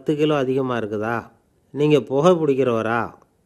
பத்து கிலோ அதிகமாக இருக்குதா நீங்கள் புகை பிடிக்கிறவரா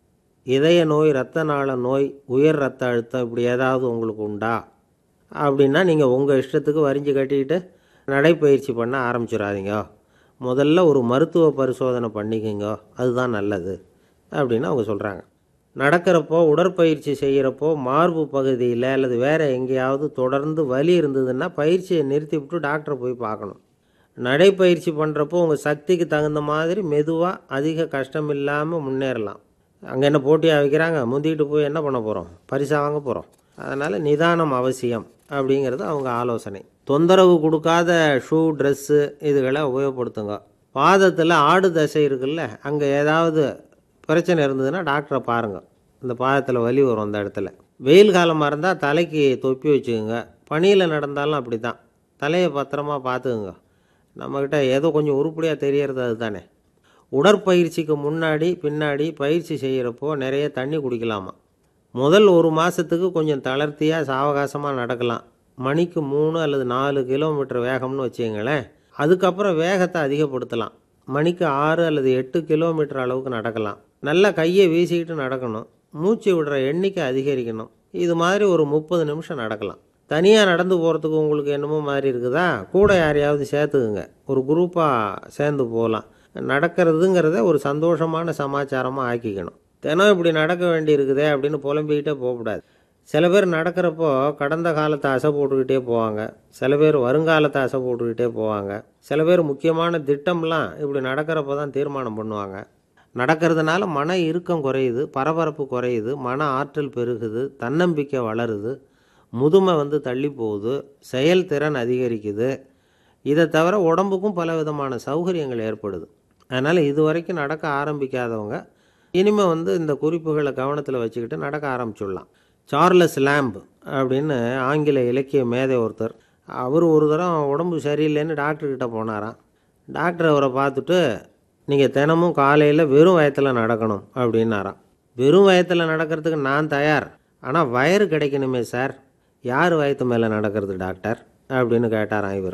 இதய நோய் இரத்த நாள நோய் உயர் ரத்த அழுத்தம் இப்படி ஏதாவது உங்களுக்கு உண்டா அப்படின்னா நீங்கள் உங்கள் இஷ்டத்துக்கு வரிஞ்சு கட்டிக்கிட்டு நடைப்பயிற்சி பண்ண ஆரம்பிச்சிடாதீங்க முதல்ல ஒரு மருத்துவ பரிசோதனை பண்ணிக்கோங்க அதுதான் நல்லது அப்படின்னு அவங்க சொல்கிறாங்க நடக்கிறப்போ உடற்பயிற்சி செய்கிறப்போ மார்பு பகுதியில் அல்லது வேறு எங்கேயாவது தொடர்ந்து வலி இருந்ததுன்னா பயிற்சியை நிறுத்தி விட்டு டாக்டரை போய் பார்க்கணும் நடைப்பயிற்சி பண்ணுறப்போ உங்கள் சக்திக்கு தகுந்த மாதிரி மெதுவாக அதிக கஷ்டம் இல்லாமல் முன்னேறலாம் அங்கே என்ன போட்டியாக வைக்கிறாங்க முந்திக்கிட்டு போய் என்ன பண்ண போகிறோம் பரிசாக வாங்க போகிறோம் அதனால் நிதானம் அவசியம் அப்படிங்கிறது அவங்க ஆலோசனை தொந்தரவு கொடுக்காத ஷூ ட்ரெஸ்ஸு இதுகளை உபயோகப்படுத்துங்க பாதத்தில் ஆடு தசை இருக்குல்ல அங்கே ஏதாவது பிரச்சனை இருந்ததுன்னா டாக்டரை பாருங்கள் இந்த பாதத்தில் வலி வரும் அந்த இடத்துல வெயில் காலமாக இருந்தால் தலைக்கு தொப்பி வச்சுக்கோங்க பனியில் நடந்தாலும் அப்படி தான் தலையை பத்திரமா பார்த்துக்குங்க நம்மக்கிட்ட ஏதோ கொஞ்சம் உருப்படியாக தெரியறது அதுதானே உடற்பயிற்சிக்கு முன்னாடி பின்னாடி பயிற்சி செய்கிறப்போ நிறைய தண்ணி குடிக்கலாமா முதல் ஒரு மாதத்துக்கு கொஞ்சம் தளர்த்தியாக சாவகாசமாக நடக்கலாம் மணிக்கு மூணு அல்லது நாலு கிலோமீட்டர் வேகம்னு வச்சுங்களேன் அதுக்கப்புறம் வேகத்தை அதிகப்படுத்தலாம் மணிக்கு ஆறு அல்லது எட்டு கிலோமீட்டர் அளவுக்கு நடக்கலாம் நல்லா கையை வீசிக்கிட்டு நடக்கணும் மூச்சு விடுற எண்ணிக்கை அதிகரிக்கணும் இது மாதிரி ஒரு முப்பது நிமிஷம் நடக்கலாம் தனியாக நடந்து போகிறதுக்கு உங்களுக்கு என்னமோ மாதிரி இருக்குதா கூட யாரையாவது சேர்த்துக்குங்க ஒரு குரூப்பாக சேர்ந்து போகலாம் நடக்கிறதுங்கிறத ஒரு சந்தோஷமான சமாச்சாரமாக ஆக்கிக்கணும் தினம் இப்படி நடக்க வேண்டி இருக்குதே அப்படின்னு புலம்பிக்கிட்டே போகக்கூடாது சில பேர் நடக்கிறப்போ கடந்த காலத்தை அசை போட்டுக்கிட்டே போவாங்க சில பேர் வருங்காலத்தை அசை போட்டுக்கிட்டே போவாங்க சில பேர் முக்கியமான திட்டம்லாம் இப்படி நடக்கிறப்போ தான் தீர்மானம் பண்ணுவாங்க நடக்கிறதுனால மன இறுக்கம் குறையுது பரபரப்பு குறையுது மன ஆற்றல் பெருகுது தன்னம்பிக்கை வளருது முதுமை வந்து தள்ளி போகுது செயல்திறன் அதிகரிக்குது இதை தவிர உடம்புக்கும் பல விதமான சௌகரியங்கள் ஏற்படுது அதனால் இது வரைக்கும் நடக்க ஆரம்பிக்காதவங்க இனிமேல் வந்து இந்த குறிப்புகளை கவனத்தில் வச்சுக்கிட்டு நடக்க ஆரம்பிச்சுடலாம் சார்லஸ் லேம்ப் அப்படின்னு ஆங்கில இலக்கிய மேதை ஒருத்தர் அவர் ஒரு தரம் உடம்பு சரியில்லைன்னு டாக்டர்கிட்ட போனாராம் டாக்டர் அவரை பார்த்துட்டு நீங்கள் தினமும் காலையில் வெறும் வயத்தில் நடக்கணும் அப்படின்னாராம் வெறும் வயத்தில் நடக்கிறதுக்கு நான் தயார் ஆனால் வயறு கிடைக்கணுமே சார் யார் வயத்து மேலே நடக்கிறது டாக்டர் அப்படின்னு கேட்டாராம் இவர்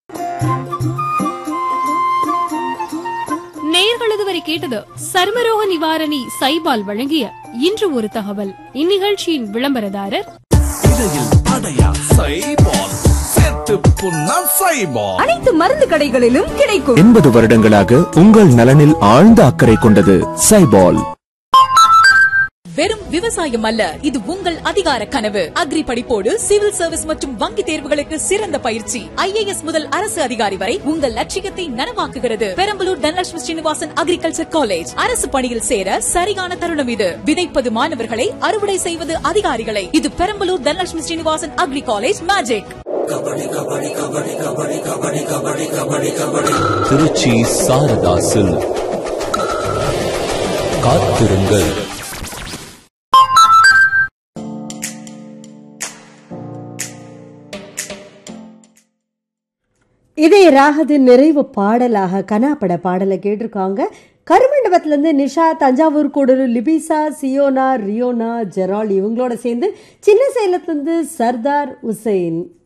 நேயர்கள் இதுவரை கேட்டது சர்மரோக நிவாரணி சைபால் வழங்கிய இன்று ஒரு தகவல் இந்நிகழ்ச்சியின் விளம்பரதாரர் இடையில் அடையா சைபால் சேர்த்து புண்ணா சைபால் அனைத்து மருந்து கடைகளிலும் கிடைக்கும் எண்பது வருடங்களாக உங்கள் நலனில் ஆழ்ந்த அக்கறை கொண்டது சைபால் வெறும் விவசாயம் அல்ல இது உங்கள் அதிகார கனவு அக்ரி படிப்போடு சிவில் சர்வீஸ் மற்றும் வங்கி தேர்வுகளுக்கு சிறந்த பயிற்சி ஐஏஎஸ் முதல் அரசு அதிகாரி வரை உங்கள் லட்சியத்தை நனவாக்குகிறது பெரம்பலூர் தனலட்சுமி ஸ்ரீனிவாசன் அக்ரிகல்ச்சர் காலேஜ் அரசு பணியில் சேர சரியான தருணம் இது விதைப்பது மாணவர்களை அறுவடை செய்வது அதிகாரிகளை இது Perambalur Dhanalakshmi Srinivasan agri college magic Trichy Saradha silk காத்திருங்கள் இதே ராகத்தின் நிறைவு பாடலாக கனாப்பட பாடலை கேட்டிருக்காங்க கருமண்டபத்திலேருந்து நிஷா தஞ்சாவூர் கூடலூர் லிபிசா சியோனா ரியோனா ஜெரால் இவங்களோட சேர்ந்து சின்ன சேலத்துலேருந்து சர்தார் உசைன்